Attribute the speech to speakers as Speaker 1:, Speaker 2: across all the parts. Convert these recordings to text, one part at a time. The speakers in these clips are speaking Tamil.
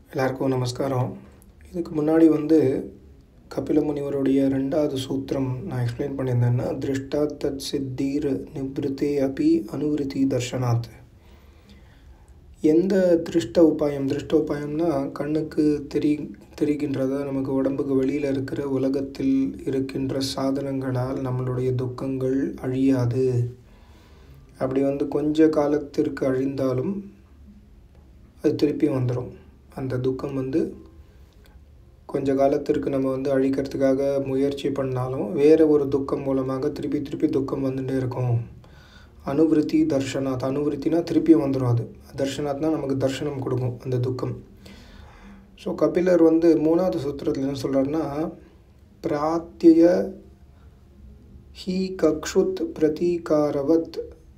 Speaker 1: எல்லாருக்கும் நமஸ்காரம் இதுக்கு முன்னாடி வந்து கபில முனிவருடைய ரெண்டாவது சூத்திரம் நான் எக்ஸ்பிளைன் பண்ணியிருந்தேன்னா திருஷ்டா தத் சித்தீர் நிப்ருத்தே அபி அனுவிருத்தி தர்ஷனாத் எந்த திருஷ்ட உபாயம் திருஷ்ட உபாயம்னா கண்ணுக்கு தெரி தெரிகின்றதா நமக்கு உடம்புக்கு வெளியில் இருக்கிற உலகத்தில் இருக்கின்ற சாதனங்களால் நம்மளுடைய துக்கங்கள் அழியாது அப்படி வந்து கொஞ்ச காலத்திற்கு அழிந்தாலும் அது திருப்பி வந்துடும் அந்த துக்கம் வந்து கொஞ்ச காலத்திற்கு நம்ம வந்து அழிக்கிறதுக்காக முயற்சி பண்ணாலும் வேறு ஒரு துக்கம் மூலமாக திருப்பி திருப்பி துக்கம் வந்துட்டே இருக்கும் அனுவிருத்தி தர்ஷனாத் அனுவிருத்தினா திருப்பியும் வந்துடும் அது தர்ஷனாத்னா நமக்கு தர்ஷனம் கொடுக்கும் அந்த துக்கம் ஸோ கபிலர் வந்து மூணாவது சூத்திரத்தில் என்ன சொல்கிறாருன்னா பிராத்திய ஹி கக்ஷுத் பிரதீகாரவத்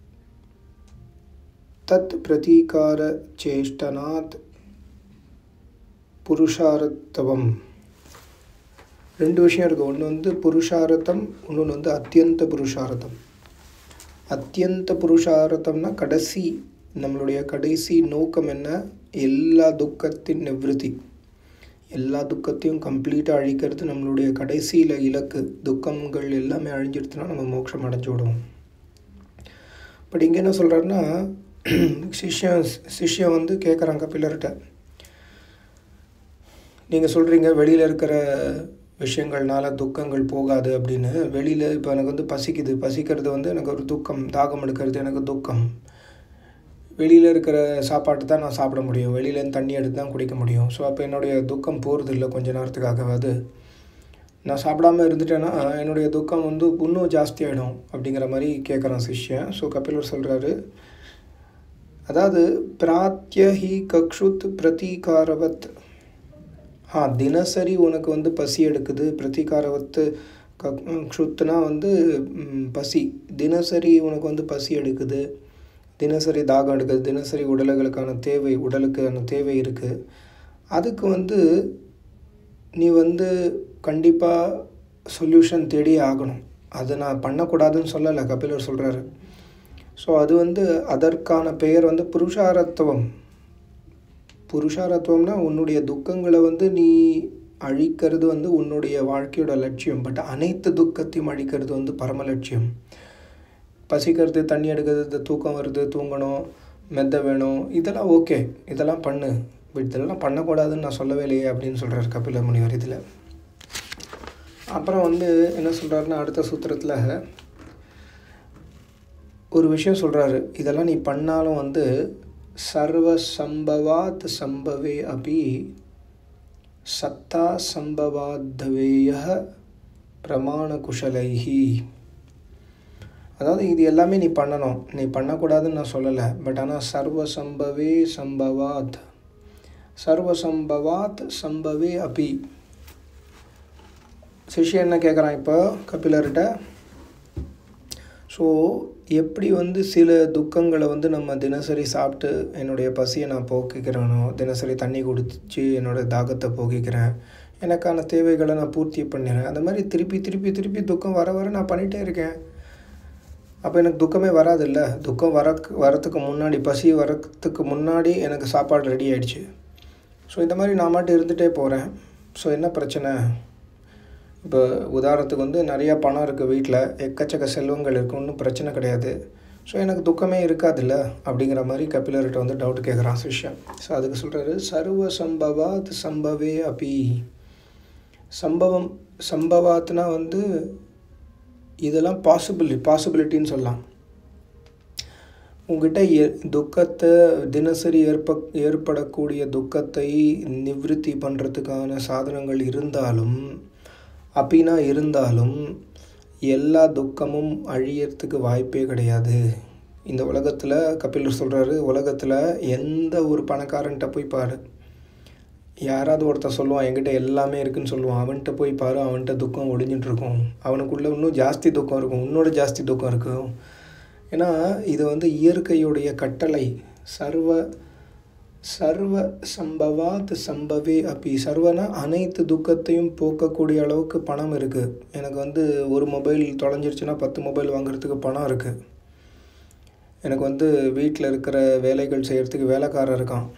Speaker 1: தத் பிரதீகார சேஷ்டனாத் புருஷாரத்தவம் ரெண்டு விஷயம் இருக்குது ஒன்று வந்து புருஷாரத்தம் இன்னொன்று வந்து அத்தியந்த புருஷாரத்தம் அத்தியந்த புருஷாரத்தம்னா கடைசி நம்மளுடைய கடைசி நோக்கம் என்ன எல்லா துக்கத்தின் நிவൃத்தி எல்லா துக்கத்தையும் கம்ப்ளீட்டாக அழிக்கிறது நம்மளுடைய கடைசியில் இலக்கு துக்கங்கள் எல்லாமே அழிஞ்சிடுச்சுன்னா நம்ம மோட்சம் அடைஞ்சு விடுவோம் பட் இங்கே என்ன சொல்கிறாருன்னா சிஷ்யன் சிஷ்யன் வந்து கேட்குறான் கபிலர்கிட்ட நீங்கள் சொல்கிறீங்க வெளியில் இருக்கிற விஷயங்கள்னால துக்கங்கள் போகாது அப்படின்னு வெளியில் இப்போ எனக்கு வந்து பசிக்குது பசிக்கிறது வந்து எனக்கு ஒரு துக்கம் தாகம் எடுக்கிறது எனக்கு துக்கம் வெளியில் இருக்கிற சாப்பாட்டு தான் நான் சாப்பிட முடியும் வெளியிலேருந்து தண்ணி எடுத்து தான் குடிக்க முடியும் ஸோ அப்போ என்னுடைய துக்கம் போகிறது இல்லை கொஞ்ச நேரத்துக்காகவாது நான் சாப்பிடாம இருந்துட்டேன்னா என்னுடைய துக்கம் வந்து இன்னும் ஜாஸ்தியாகிடும் அப்படிங்கிற மாதிரி கேட்குறான் சிஷ்யன் ஸோ கபிலர் சொல்கிறாரு அதாவது பிராத்திய ஹி கக்ஷுத் பிரதீகாரவத் ஆ தினசரி உனக்கு வந்து பசி எடுக்குது பிரதிகாரவத்து க்ஷுத்துனா வந்து பசி தினசரி உனக்கு வந்து பசி எடுக்குது தினசரி தாகம் எடுக்குது தினசரி உடலுகளுக்கான தேவை உடலுக்கான தேவை இருக்குது அதுக்கு வந்து நீ வந்து கண்டிப்பாக சொல்யூஷன் தேடி ஆகணும் அதை நான் பண்ணக்கூடாதுன்னு சொல்லலை கபிலர் சொல்கிறாரு ஸோ அது வந்து அதற்கான பெயர் வந்து புருஷாரத்துவம் புருஷாரத்துவம்னா உன்னுடைய துக்கங்களை வந்து நீ அழிக்கிறது வந்து உன்னுடைய வாழ்க்கையோட லட்சியம் பட் அனைத்து துக்கத்தையும் அழிக்கிறது வந்து பரம லட்சியம் பசிக்கிறது தண்ணி எடுக்கிறது தூக்கம் வருது தூங்கணும் மெத்த வேணும் இதெல்லாம் ஓகே இதெல்லாம் பண்ணு பட் இதெல்லாம் பண்ணக்கூடாதுன்னு நான் சொல்லவே இல்லையே அப்படின்னு சொல்கிறார் கபில முனிவர் இதில் அப்புறம் வந்து என்ன சொல்கிறாருன்னா அடுத்த சூத்திரத்தில் ஒரு விஷயம் சொல்கிறாரு இதெல்லாம் நீ பண்ணாலும் வந்து சர்வ சம்பவாத் சம்பவே அபி சத்தா சம்பவாத்தவேய பிரமாண குஷலைஹி அதாவது இது எல்லாமே நீ பண்ணணும் நீ பண்ணக்கூடாதுன்னு நான் சொல்லலை பட் ஆனால் சர்வ சம்பவே சம்பவாத் சர்வ சம்பவாத் சம்பவே அபி சிஷ்யன் என்ன கேட்குறான் இப்போ கபிலர்கிட்ட ஸோ எப்படி வந்து சில துக்கங்களை வந்து நம்ம தினசரி சாப்பிட்டு என்னுடைய பசியை நான் போக்கிக்கிறேனோ தினசரி தண்ணி குடிச்சு என்னோடய தாகத்தை போக்கிக்கிறேன் எனக்கான தேவைகளை நான் பூர்த்தி பண்ணிடுறேன் அந்த மாதிரி திருப்பி திருப்பி திருப்பி துக்கம் வர வர நான் பண்ணிகிட்டே இருக்கேன் அப்போ எனக்கு துக்கமே வராதில்ல துக்கம் வர வரத்துக்கு முன்னாடி பசி வரத்துக்கு முன்னாடி எனக்கு சாப்பாடு ரெடி ஆகிடுச்சு ஸோ இந்த மாதிரி நான் மாட்டு இருந்துகிட்டே போகிறேன் ஸோ என்ன பிரச்சனை இப்போ உதாரணத்துக்கு வந்து நிறையா பணம் இருக்குது வீட்டில் எக்கச்சக்க செல்வங்கள் இருக்குது ஒன்றும் பிரச்சனை கிடையாது ஸோ எனக்கு துக்கமே இருக்காதுல்ல அப்படிங்கிற மாதிரி கபிலர்கிட்ட வந்து டவுட் கேட்குறான் சிஷ்யன் ஸோ அதுக்கு சொல்கிறாரு சர்வ சம்பவாத் சம்பவே அபி சம்பவம் சம்பவாத்னா வந்து இதெல்லாம் பாசிபிள் பாசிபிலிட்டின்னு சொல்லலாம் உங்ககிட்ட எ துக்கத்தை தினசரி ஏற்ப ஏற்படக்கூடிய துக்கத்தை நிவர்த்தி பண்ணுறதுக்கான சாதனங்கள் இருந்தாலும் அப்படின்னா இருந்தாலும் எல்லா துக்கமும் அழியறதுக்கு வாய்ப்பே கிடையாது இந்த உலகத்தில் கபிலர் சொல்கிறாரு உலகத்தில் எந்த ஒரு பணக்காரன்ட்ட போய் பாரு யாராவது ஒருத்தர் சொல்லுவான் என்கிட்ட எல்லாமே இருக்குன்னு சொல்லுவான் அவன்கிட்ட போய் பாரு அவன்கிட்ட துக்கம் ஒளிஞ்சிட்ருக்கும் அவனுக்குள்ளே இன்னும் ஜாஸ்தி துக்கம் இருக்கும் இன்னோட ஜாஸ்தி துக்கம் இருக்கும் ஏன்னா இது வந்து இயற்கையுடைய கட்டளை சர்வ சர்வ சம்பவாத் சம்பவே அப்படி சர்வனா அனைத்து துக்கத்தையும் போக்கக்கூடிய அளவுக்கு பணம் இருக்குது எனக்கு வந்து ஒரு மொபைல் தொலைஞ்சிருச்சுன்னா பத்து மொபைல் வாங்குறதுக்கு பணம் இருக்குது எனக்கு வந்து வீட்டில் இருக்கிற வேலைகள் செய்கிறதுக்கு வேலைக்காரர் இருக்கான்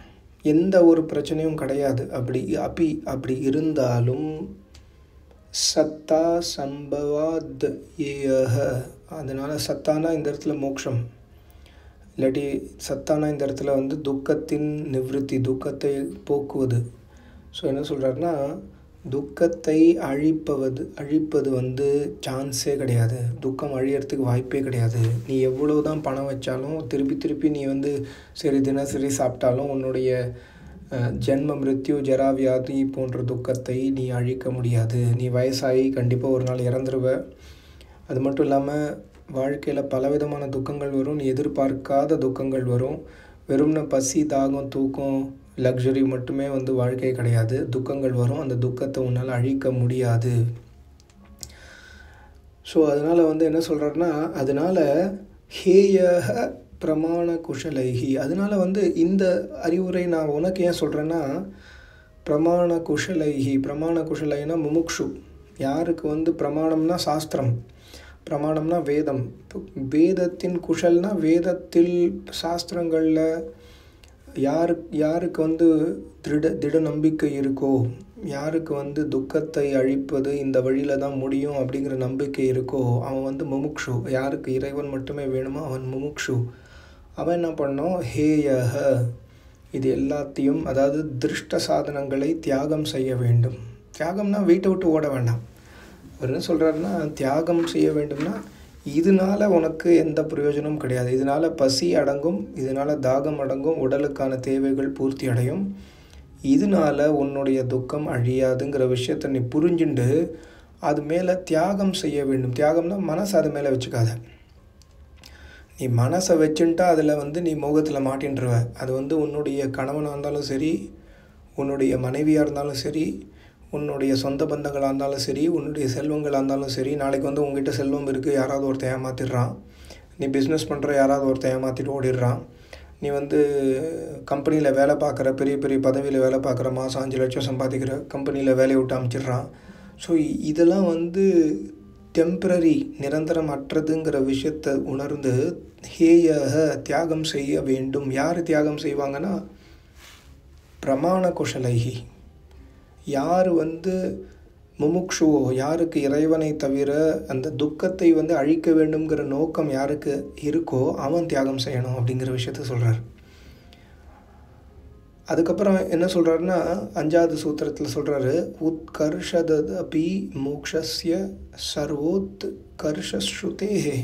Speaker 1: எந்த ஒரு பிரச்சனையும் கிடையாது அப்படி அப்படி அப்படி இருந்தாலும் சத்தா சம்பவாத் ஏக அதனால் சத்தானா இந்த இடத்துல மோக்ஷம் இல்லாட்டி சத்தானா இந்த இடத்துல வந்து துக்கத்தின் நிவிருத்தி துக்கத்தை போக்குவது ஸோ என்ன சொல்கிறாருன்னா துக்கத்தை அழிப்பவது அழிப்பது வந்து சான்ஸே கிடையாது துக்கம் அழியறதுக்கு வாய்ப்பே கிடையாது நீ எவ்வளோ தான் பணம் வச்சாலும் திருப்பி திருப்பி நீ வந்து சரி தினசரி சாப்பிட்டாலும் உன்னுடைய ஜென்ம மிருத்யு ஜராவியாதி போன்ற துக்கத்தை நீ அழிக்க முடியாது நீ வயசாகி கண்டிப்பாக ஒரு நாள் இறந்துருவ அது மட்டும் இல்லாமல் வாழ்க்கையில் பலவிதமான துக்கங்கள் வரும் நீ எதிர்பார்க்காத துக்கங்கள் வரும் வெறும்ன பசி தாகம் தூக்கம் லக்ஸரி மட்டுமே வந்து வாழ்க்கை கிடையாது துக்கங்கள் வரும் அந்த துக்கத்தை உன்னால் அழிக்க முடியாது ஸோ அதனால் வந்து என்ன சொல்கிறாருன்னா அதனால் ஹேயக பிரமாண குஷலைஹி அதனால் வந்து இந்த அறிவுரை நான் உனக்கு ஏன் சொல்கிறேன்னா பிரமாண குஷலைஹி பிரமாண குஷலைனா முமுக்ஷு யாருக்கு வந்து பிரமாணம்னா சாஸ்திரம் பிரமாணம்னா வேதம் வேதத்தின் குஷல்னா வேதத்தில் சாஸ்திரங்களில் யாரு யாருக்கு வந்து திருட திட நம்பிக்கை இருக்கோ யாருக்கு வந்து துக்கத்தை அழிப்பது இந்த வழியில் தான் முடியும் அப்படிங்கிற நம்பிக்கை இருக்கோ அவன் வந்து முமுக்ஷு யாருக்கு இறைவன் மட்டுமே வேணுமோ அவன் முமுக்ஷு அவன் என்ன பண்ணோம் ஹேயஹ இது எல்லாத்தையும் அதாவது திருஷ்ட சாதனங்களை தியாகம் செய்ய வேண்டும் தியாகம்னா வீட்டை விட்டு ஓட வேண்டாம் அவர் என்ன சொல்கிறாருன்னா தியாகம் செய்ய வேண்டும்னா இதனால் உனக்கு எந்த பிரயோஜனமும் கிடையாது இதனால் பசி அடங்கும் இதனால் தாகம் அடங்கும் உடலுக்கான தேவைகள் பூர்த்தி அடையும் இதனால் உன்னுடைய துக்கம் அழியாதுங்கிற விஷயத்தை நீ புரிஞ்சுண்டு அது மேலே தியாகம் செய்ய வேண்டும் தியாகம்னா மனசு அது மேலே வச்சுக்காத நீ மனசை வச்சுன்ட்டா அதில் வந்து நீ மோகத்தில் மாட்டின்றுவ அது வந்து உன்னுடைய கணவனாக இருந்தாலும் சரி உன்னுடைய மனைவியாக இருந்தாலும் சரி உன்னுடைய சொந்த பந்தங்களாக இருந்தாலும் சரி உன்னுடைய செல்வங்களாக இருந்தாலும் சரி நாளைக்கு வந்து உங்ககிட்ட செல்வம் இருக்குது யாராவது ஒருத்தன் ஏமாத்திடுறான் நீ பிஸ்னஸ் பண்ணுற யாராவது ஒருத்தன் ஏமாற்றிட்டு ஓடிடுறான் நீ வந்து கம்பெனியில் வேலை பார்க்குற பெரிய பெரிய பதவியில் வேலை பார்க்குற மாதம் அஞ்சு லட்சம் சம்பாதிக்கிற கம்பெனியில் வேலையை விட்டு அமைச்சிடுறான் ஸோ இதெல்லாம் வந்து டெம்ப்ரரி நிரந்தரம் அற்றதுங்கிற விஷயத்தை உணர்ந்து ஹேயக தியாகம் செய்ய வேண்டும் யார் தியாகம் செய்வாங்கன்னா பிரமாண குஷலைகி யார் வந்து முமுக்ஷுவோ யாருக்கு இறைவனை தவிர அந்த துக்கத்தை வந்து அழிக்க வேண்டும்ங்கிற நோக்கம் யாருக்கு இருக்கோ அவன் தியாகம் செய்யணும் அப்படிங்கிற விஷயத்த சொல்கிறார் அதுக்கப்புறம் என்ன சொல்கிறாருன்னா அஞ்சாவது சூத்திரத்தில் சொல்கிறாரு உத்கர்ஷதபி மோக்ஷஸ்ய சர்வோத் கர்ஷஸ்ருதேஹே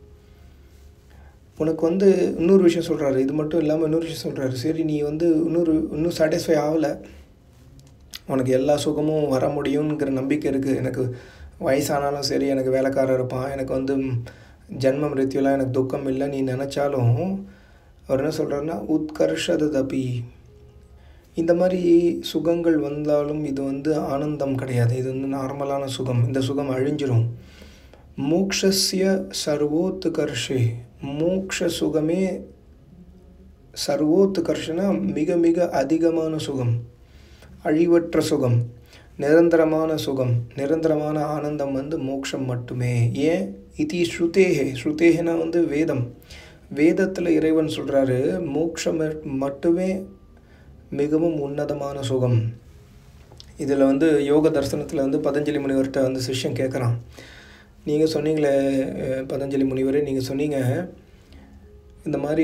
Speaker 1: உனக்கு வந்து இன்னொரு விஷயம் சொல்கிறாரு இது மட்டும் இல்லாமல் இன்னொரு விஷயம் சொல்கிறாரு சரி நீ வந்து இன்னொரு இன்னும் சாட்டிஸ்ஃபை ஆகலை உனக்கு எல்லா சுகமும் வர முடியுங்கிற நம்பிக்கை இருக்குது எனக்கு வயசானாலும் சரி எனக்கு வேலைக்காரர் இருப்பான் எனக்கு வந்து ஜென்ம மிருத்தியெல்லாம் எனக்கு துக்கம் இல்லை நீ நினச்சாலும் அவர் என்ன சொல்கிறாருன்னா உத்கர்ஷது தபி இந்த மாதிரி சுகங்கள் வந்தாலும் இது வந்து ஆனந்தம் கிடையாது இது வந்து நார்மலான சுகம் இந்த சுகம் அழிஞ்சிரும் மோக்ஷஸ்ய சர்வோத்து கர்ஷே மோக்ஷ சுகமே சர்வோத்து கர்ஷனா மிக மிக அதிகமான சுகம் அழிவற்ற சுகம் நிரந்தரமான சுகம் நிரந்தரமான ஆனந்தம் வந்து மோட்சம் மட்டுமே ஏன் இது ஸ்ருதேகே ஸ்ருதேகனா வந்து வேதம் வேதத்தில் இறைவன் சொல்கிறாரு மோட்சம் மட்டுமே மிகவும் உன்னதமான சுகம் இதில் வந்து யோக தரிசனத்தில் வந்து பதஞ்சலி முனிவர்கிட்ட வந்து சிஷ்யம் கேட்குறான் நீங்கள் சொன்னீங்களே பதஞ்சலி முனிவரே நீங்கள் சொன்னீங்க இந்த மாதிரி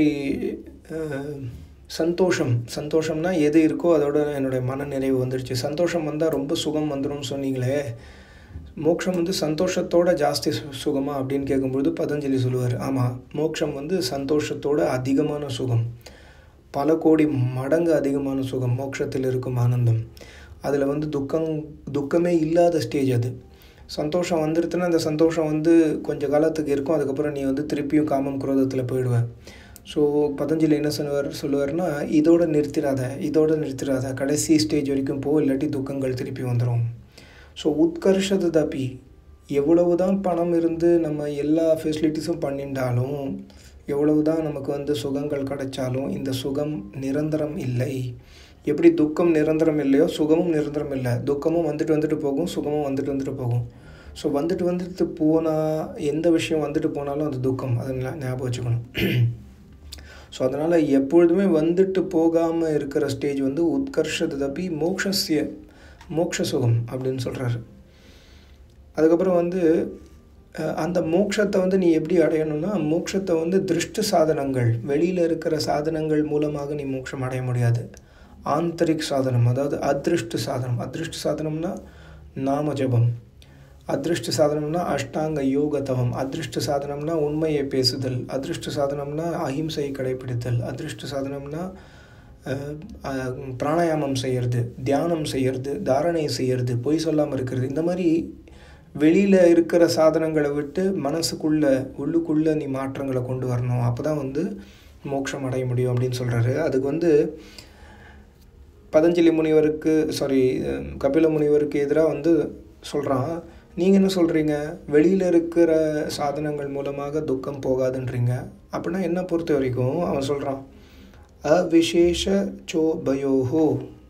Speaker 1: சந்தோஷம் சந்தோஷம்னா எது இருக்கோ அதோட என்னுடைய மன நிறைவு வந்துடுச்சு சந்தோஷம் வந்தால் ரொம்ப சுகம் வந்துடும் சொன்னீங்களே மோட்சம் வந்து சந்தோஷத்தோட ஜாஸ்தி சுகமா அப்படின்னு கேட்கும்பொழுது பதஞ்சலி சொல்லுவார் ஆமாம் மோட்சம் வந்து சந்தோஷத்தோட அதிகமான சுகம் பல கோடி மடங்கு அதிகமான சுகம் மோட்சத்தில் இருக்கும் ஆனந்தம் அதில் வந்து துக்கம் துக்கமே இல்லாத ஸ்டேஜ் அது சந்தோஷம் வந்துடுதுன்னா அந்த சந்தோஷம் வந்து கொஞ்சம் காலத்துக்கு இருக்கும் அதுக்கப்புறம் நீ வந்து திருப்பியும் காமம் குரோதத்தில் போயிடுவேன் ஸோ பதஞ்சலி என்ன சொல்லுவார் சொல்லுவார்னா இதோட நிறுத்திடாத இதோட நிறுத்திடாத கடைசி ஸ்டேஜ் வரைக்கும் போ இல்லாட்டி துக்கங்கள் திருப்பி வந்துடும் ஸோ உத்கர்ஷது தப்பி எவ்வளவு தான் பணம் இருந்து நம்ம எல்லா ஃபெசிலிட்டிஸும் பண்ணிட்டாலும் எவ்வளவு தான் நமக்கு வந்து சுகங்கள் கிடைச்சாலும் இந்த சுகம் நிரந்தரம் இல்லை எப்படி துக்கம் நிரந்தரம் இல்லையோ சுகமும் நிரந்தரம் இல்லை துக்கமும் வந்துட்டு வந்துட்டு போகும் சுகமும் வந்துட்டு வந்துட்டு போகும் ஸோ வந்துட்டு வந்துட்டு போனால் எந்த விஷயம் வந்துட்டு போனாலும் அது துக்கம் அதை ஞாபகம் வச்சுக்கணும் ஸோ அதனால் எப்பொழுதுமே வந்துட்டு போகாமல் இருக்கிற ஸ்டேஜ் வந்து உத்கர்ஷது தப்பி மோக்ஷஸ்ய மோக்ஷ சுகம் அப்படின்னு சொல்கிறாரு அதுக்கப்புறம் வந்து அஹ், அந்த மோட்சத்தை வந்து நீ எப்படி அடையணும்னா மோட்சத்தை வந்து திருஷ்ட சாதனங்கள் வெளியில் இருக்கிற சாதனங்கள் மூலமாக நீ மோட்சம் அடைய முடியாது ஆந்தரிக் சாதனம் அதாவது அதிருஷ்ட சாதனம் அதிருஷ்ட சாதனம்னா நாம ஜபம் அதிருஷ்ட சாதனம்னா அஷ்டாங்க யோக தவம் அதிருஷ்ட சாதனம்னா உண்மையை பேசுதல் அதிருஷ்ட சாதனம்னா அஹிம்சையை கடைபிடித்தல் அதிருஷ்ட சாதனம்னா அஹ், அஹ், பிராணாயாமம் செய்யறது தியானம் செய்யறது தாரணை செய்யறது பொய் சொல்லாமல் இருக்கிறது இந்த மாதிரி வெளியில் இருக்கிற சாதனங்களை விட்டு மனசுக்குள்ளே உள்ளுக்குள்ளே நீ மாற்றங்களை கொண்டு வரணும் அப்போ தான் வந்து மோட்சம் அடைய முடியும் அப்படின்னு சொல்கிறாரு அதுக்கு வந்து பதஞ்சலி முனிவருக்கு சாரி கபில முனிவருக்கு எதிராக வந்து சொல்கிறான் நீங்கள் என்ன சொல்கிறீங்க வெளியில் இருக்கிற சாதனங்கள் மூலமாக துக்கம் போகாதுன்றீங்க அப்படின்னா என்ன பொறுத்த வரைக்கும் அவன் சொல்கிறான் அவிசேஷ சோ பயோஹோ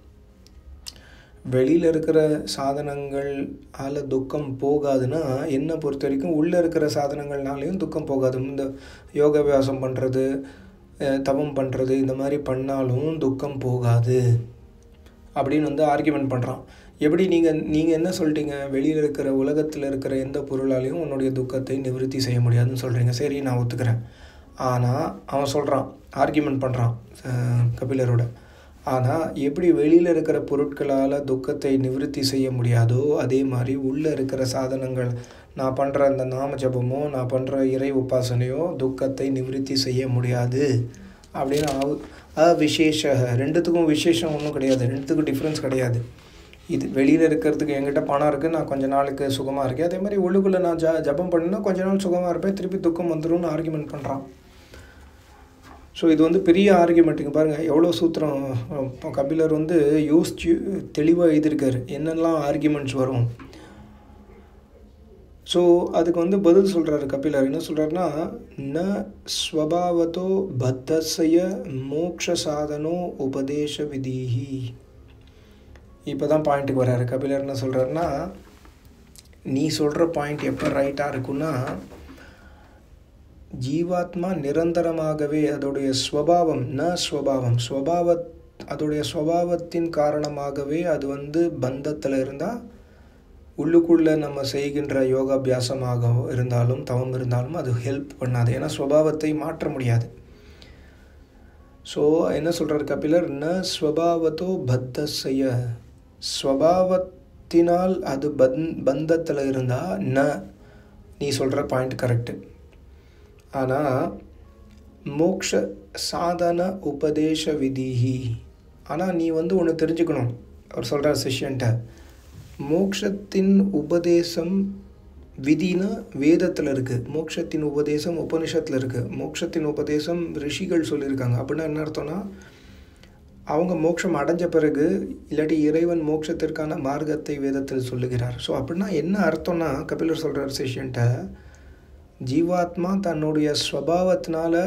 Speaker 1: வெளியில் இருக்கிற சாதனங்கள் ஆல துக்கம் போகாதுன்னா என்னை பொறுத்த வரைக்கும் உள்ளே இருக்கிற சாதனங்கள்னாலையும் துக்கம் போகாது இந்த யோகாபியாசம் பண்ணுறது தவம் பண்ணுறது இந்த மாதிரி பண்ணாலும் துக்கம் போகாது அப்படின்னு வந்து ஆர்கியூமெண்ட் பண்ணுறான் எப்படி நீங்கள் நீங்கள் என்ன சொல்லிட்டீங்க வெளியில் இருக்கிற உலகத்தில் இருக்கிற எந்த பொருளாலையும் உன்னுடைய துக்கத்தை நிவர்த்தி செய்ய முடியாதுன்னு சொல்கிறீங்க சரி நான் ஒத்துக்கிறேன் ஆனால் அவன் சொல்கிறான் ஆர்கியூமெண்ட் பண்ணுறான் கபிலரோட ஆனால் எப்படி வெளியில் இருக்கிற பொருட்களால் துக்கத்தை நிவர்த்தி செய்ய முடியாதோ அதே மாதிரி உள்ளே இருக்கிற சாதனங்கள் நான் பண்ணுற அந்த நாம ஜபமோ நான் பண்ணுற இறை உபாசனையோ துக்கத்தை நிவர்த்தி செய்ய முடியாது அப்படின்னு அவ அவிசேஷ ரெண்டுத்துக்கும் விசேஷம் ஒன்றும் கிடையாது ரெண்டுத்துக்கும் டிஃப்ரென்ஸ் கிடையாது இது வெளியில் இருக்கிறதுக்கு என்கிட்ட பணம் இருக்குது நான் கொஞ்ச நாளுக்கு சுகமாக இருக்கேன் அதே மாதிரி உள்ளுக்குள்ளே நான் ஜ ஜபம் பண்ணினா கொஞ்ச நாள் சுகமாக இருப்பேன் திருப்பி துக்கம் வந்துடும்னு ஆர்கியூமெண்ட் பண்ணுறான் ஸோ இது வந்து பெரிய ஆர்கியூமெண்ட்டுங்க பாருங்கள் எவ்வளோ சூத்திரம் இப்போ கபிலர் வந்து யோசிச்சு தெளிவாக எழுதியிருக்காரு என்னெல்லாம் ஆர்கியூமெண்ட்ஸ் வரும் ஸோ அதுக்கு வந்து பதில் சொல்கிறாரு கபிலர் என்ன சொல்கிறாருன்னா ந ஸ்வபாவத்தோ பத்தசய மோக்ஷ சாதனோ உபதேச விதிஹி இப்போ தான் பாயிண்ட்டுக்கு வர்றாரு கபிலர் என்ன சொல்கிறாருன்னா நீ சொல்கிற பாயிண்ட் எப்போ ரைட்டாக இருக்குன்னா ஜீவாத்மா நிரந்தரமாகவே அதோடைய ஸ்வபாவம் ந ஸ்வபாவம் ஸ்வபாவ அதோடைய ஸ்வபாவத்தின் காரணமாகவே அது வந்து பந்தத்தில் இருந்தால் உள்ளுக்குள்ளே நம்ம செய்கின்ற யோகாபியாசமாக இருந்தாலும் தவம் இருந்தாலும் அது ஹெல்ப் பண்ணாது ஏன்னா ஸ்வபாவத்தை மாற்ற முடியாது ஸோ என்ன சொல்கிறார் கபிலர் ந ஸ்வபாவத்தோ பத்தசய ஸ்வபாவத்தினால் அது பந் பந்தத்தில் இருந்தால் ந நீ சொல்கிற பாயிண்ட் கரெக்டு ஆனால் மோக்ஷ சாதன உபதேச விதிஹி ஆனால் நீ வந்து ஒன்று தெரிஞ்சுக்கணும் அவர் சொல்கிறார் சிஷ்யன்ட்ட மோக்ஷத்தின் உபதேசம் விதினா வேதத்தில் இருக்குது மோக்ஷத்தின் உபதேசம் உபனிஷத்தில் இருக்குது மோக்ஷத்தின் உபதேசம் ரிஷிகள் சொல்லியிருக்காங்க அப்படின்னா என்ன அர்த்தம்னா அவங்க மோட்சம் அடைஞ்ச பிறகு இல்லாட்டி இறைவன் மோட்சத்திற்கான மார்க்கத்தை வேதத்தில் சொல்லுகிறார் ஸோ அப்படின்னா என்ன அர்த்தம்னா கபிலர் சொல்கிறார் சிஷ்யன்ட்ட ஜீவாத்மா தன்னுடைய ஸ்வபாவத்தினால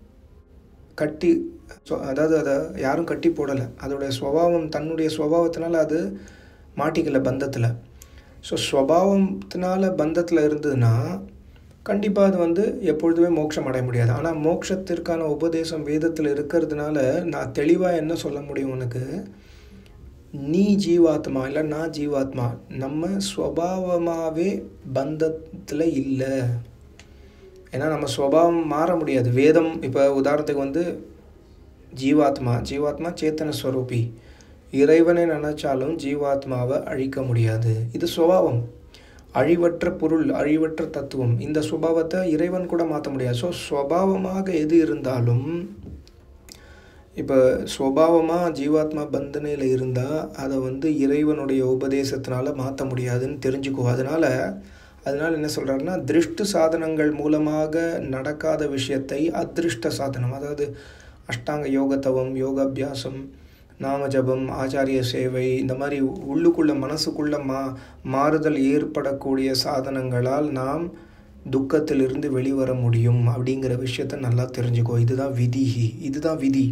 Speaker 1: கட்டி அதாவது அதை யாரும் கட்டி போடலை அதோடைய ஸ்வபாவம் தன்னுடைய ஸ்வபாவத்தினால அது மாட்டிக்கல பந்தத்தில் ஸோ ஸ்வபாவத்தினால பந்தத்தில் இருந்ததுன்னா கண்டிப்பாக அது வந்து எப்பொழுதுமே மோட்சம் அடைய முடியாது ஆனால் மோட்சத்திற்கான உபதேசம் வேதத்தில் இருக்கிறதுனால நான் தெளிவாக என்ன சொல்ல முடியும் உனக்கு நீ ஜீவாத்மா இல்லை நான் ஜீவாத்மா நம்ம ஸ்வபாவமாகவே பந்தத்தில் இல்லை ஏன்னா நம்ம ஸ்வபாவம் மாற முடியாது வேதம் இப்போ உதாரணத்துக்கு வந்து ஜீவாத்மா ஜீவாத்மா சேத்தன ஸ்வரூபி இறைவனை நினைச்சாலும் ஜீவாத்மாவை அழிக்க முடியாது இது சுபாவம் அழிவற்ற பொருள் அழிவற்ற தத்துவம் இந்த சுபாவத்தை இறைவன் கூட மாற்ற முடியாது ஸோ ஸ்வபாவமாக எது இருந்தாலும் இப்போ சுபாவமாக ஜீவாத்மா பந்தனையில் இருந்தால் அதை வந்து இறைவனுடைய உபதேசத்தினால மாற்ற முடியாதுன்னு தெரிஞ்சுக்கோ அதனால் அதனால் என்ன சொல்கிறாருன்னா திருஷ்டு சாதனங்கள் மூலமாக நடக்காத விஷயத்தை அதிருஷ்ட சாதனம் அதாவது அஷ்டாங்க யோகத்தவம் யோகாபியாசம் நாம ஜபம் ஆச்சாரிய சேவை இந்த மாதிரி உள்ளுக்குள்ள மனசுக்குள்ள மா மாறுதல் ஏற்படக்கூடிய சாதனங்களால் நாம் துக்கத்திலிருந்து வெளிவர முடியும் அப்படிங்கிற விஷயத்த நல்லா தெரிஞ்சுக்கோ இதுதான் விதி இதுதான் விதி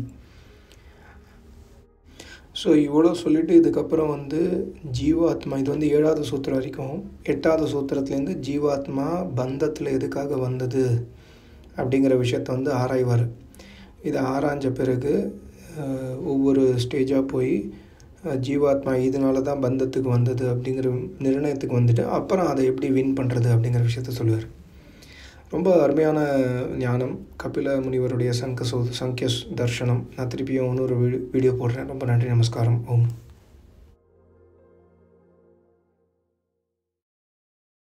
Speaker 1: ஸோ இவ்வளோ சொல்லிவிட்டு இதுக்கப்புறம் வந்து ஜீவாத்மா இது வந்து ஏழாவது சூத்திரம் வரைக்கும் எட்டாவது சூத்திரத்துலேருந்து ஜீவாத்மா பந்தத்தில் எதுக்காக வந்தது அப்படிங்கிற விஷயத்த வந்து ஆராய்வார் இதை ஆராய்ஞ்ச பிறகு அஹ், ஒவ்வொரு ஸ்டேஜாக போய் அஹ், ஜீவாத்மா இதனால தான் பந்தத்துக்கு வந்தது அப்படிங்கிற நிர்ணயத்துக்கு வந்துட்டு அப்புறம் அதை எப்படி வின் பண்ணுறது அப்படிங்கிற விஷயத்த சொல்லுவார் ரொம்ப அருமையான ஞானம் கபில முனிவருடைய சங்க சோ சங்கிய தர்ஷனம் நான் திருப்பியும் இன்னொரு வீடியோ போடுறேன் ரொம்ப நன்றி நமஸ்காரம் ஓம்